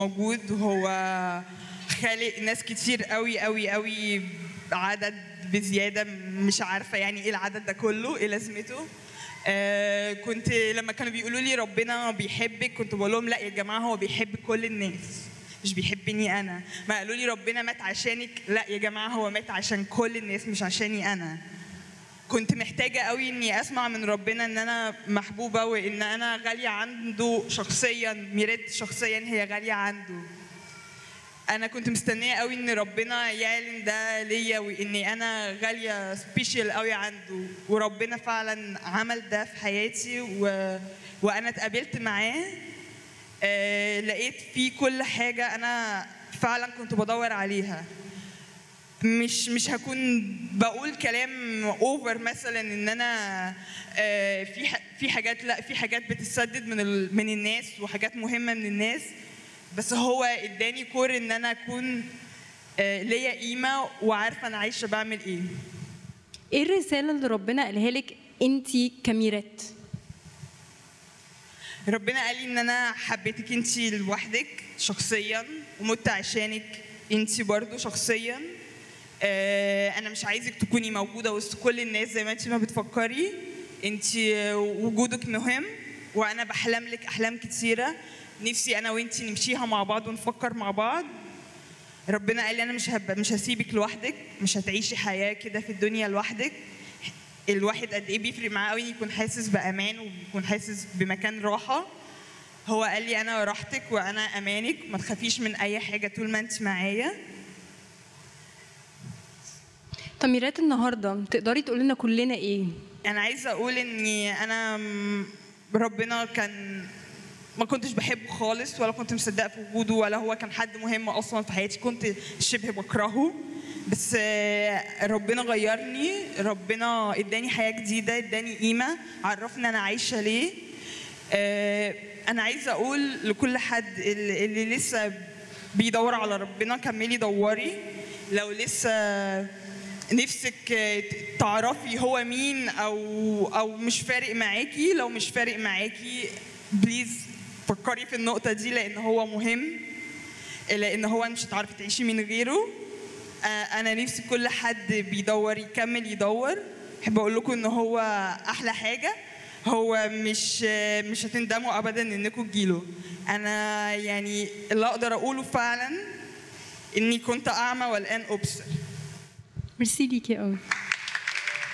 موجود وهو خالق ناس كتير قوي قوي قوي عدد بزياده مش عارفه يعني ايه العدد ده كله ايه لازمته آه كنت لما كانوا بيقولوا لي ربنا بيحبك كنت بقول لهم لا يا جماعه هو بيحب كل الناس مش بيحبني انا ما قالوا لي ربنا مات عشانك لا يا جماعه هو مات عشان كل الناس مش عشاني انا كنت محتاجة قوي إني أسمع من ربنا إن أنا محبوبة وإن أنا غالية عنده شخصيا ميريت شخصيا هي غالية عنده أنا كنت مستنية قوي إن ربنا يعلن ده ليا وإني أنا غالية سبيشال قوي عنده وربنا فعلا عمل ده في حياتي و... وأنا اتقابلت معاه آه لقيت فيه كل حاجة أنا فعلا كنت بدور عليها مش مش هكون بقول كلام اوفر مثلا ان انا آه، في ح- في حاجات لا في حاجات بتتسدد من ال- من الناس وحاجات مهمه من الناس بس هو اداني كور ان انا اكون آه، ليا قيمه وعارفه انا عايشه بعمل ايه ايه الرساله اللي ربنا قالها لك انت كميرات ربنا قال لي ان انا حبيتك انت لوحدك شخصيا ومت عشانك انت برضو شخصيا آه، انا مش عايزك تكوني موجوده وسط كل الناس زي ما انت ما بتفكري انت وجودك مهم وانا بحلم لك احلام كتيره نفسي انا وانت نمشيها مع بعض ونفكر مع بعض ربنا قال لي انا مش هب... مش هسيبك لوحدك مش هتعيشي حياه كده في الدنيا لوحدك الواحد قد ايه بيفرق معاه قوي يكون حاسس بامان ويكون حاسس بمكان راحه هو قال لي انا راحتك وانا امانك ما تخافيش من اي حاجه طول ما انت معايا طب ميرات النهارده تقدري تقولي لنا كلنا ايه انا عايزه اقول اني انا م- ربنا كان ما كنتش بحبه خالص ولا كنت مصدقه في وجوده ولا هو كان حد مهم اصلا في حياتي كنت شبه بكرهه بس آه، ربنا غيرني ربنا اداني حياه جديده اداني قيمه عرفني انا عايشه ليه آه، انا عايزه اقول لكل حد اللي اللي لسه بيدور على ربنا كملي دوري لو لسه نفسك آه، تعرفي هو مين او او مش فارق معاكي لو مش فارق معاكي بليز فكري في النقطة دي لأن هو مهم لأن هو مش هتعرفي تعيشي من غيره آه، أنا نفسي كل حد بيدور يكمل يدور أحب أقول لكم إن هو أحلى حاجة هو مش آه، مش هتندموا أبدا إنكم تجيله أنا يعني اللي أقدر أقوله فعلا إني كنت أعمى والآن أبصر ميرسي ليكي قوي